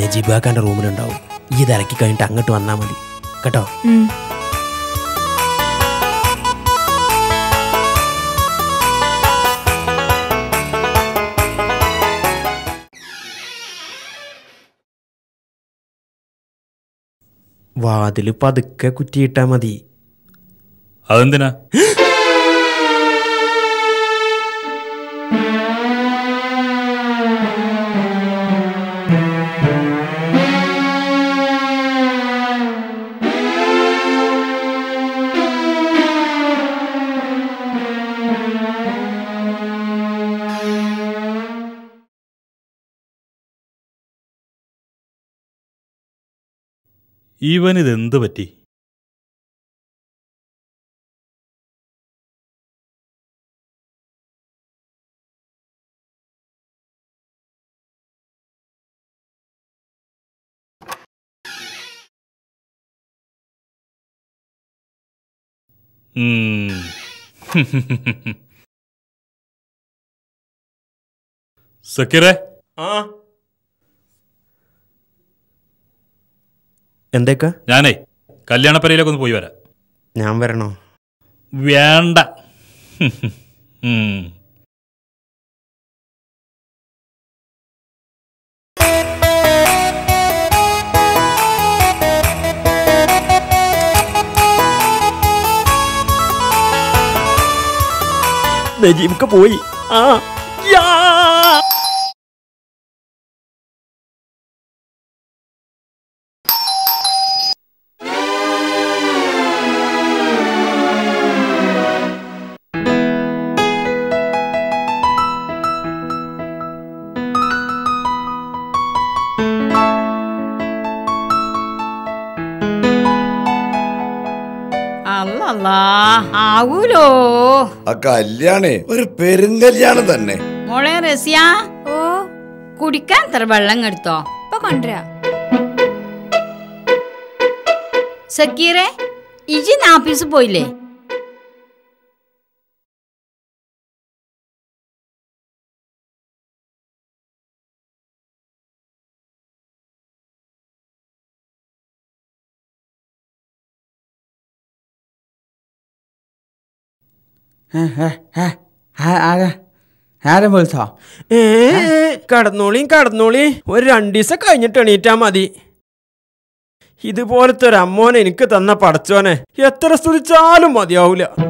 നജീബാക്കാന്റെ റൂമിലുണ്ടാവും ഈ തിരക്കി കഴിഞ്ഞിട്ട് അങ്ങോട്ട് വന്നാൽ മതി കേട്ടോ ഉം. വാതില് പതുക്കെ കുറ്റിയിട്ടാ മതി അതെന്തിനാ ഇവനിതെന്ത് പറ്റി ഉം. സക്കീറേ ആ എന്തേക്കാ ഞാനേ കല്യാണപ്പരയിലേക്ക് ഒന്ന് പോയി വരാം ഞാൻ വരണോ വേണ്ട ഉം. നജീബൊക്കെ പോയി ആ യാ അല്ലല്ലാ ആവൂലോ ആ കല്യാണേ ഒരു പെരുങ്കല്യാണം തന്നെ മോളെ റസിയ ഓ കുടിക്കാൻ ഇത്ര വെള്ളം എടുത്തോ ഇപ്പൊ കൊണ്ടുവരാ സക്കീറെ ഇജി ആഫീസ് പോയില്ലേ ആരും വിളിച്ചോ ഏ കടന്നോളിയും കടന്നോളി ഒരു രണ്ടു ദിവസം കഴിഞ്ഞിട്ട് എണീറ്റാ മതി ഇതുപോലത്തെ ഒരു അമ്മോനെ എനിക്ക് തന്ന പടച്ചോനെ എത്ര സ്തുതിച്ചാലും മതിയാവൂല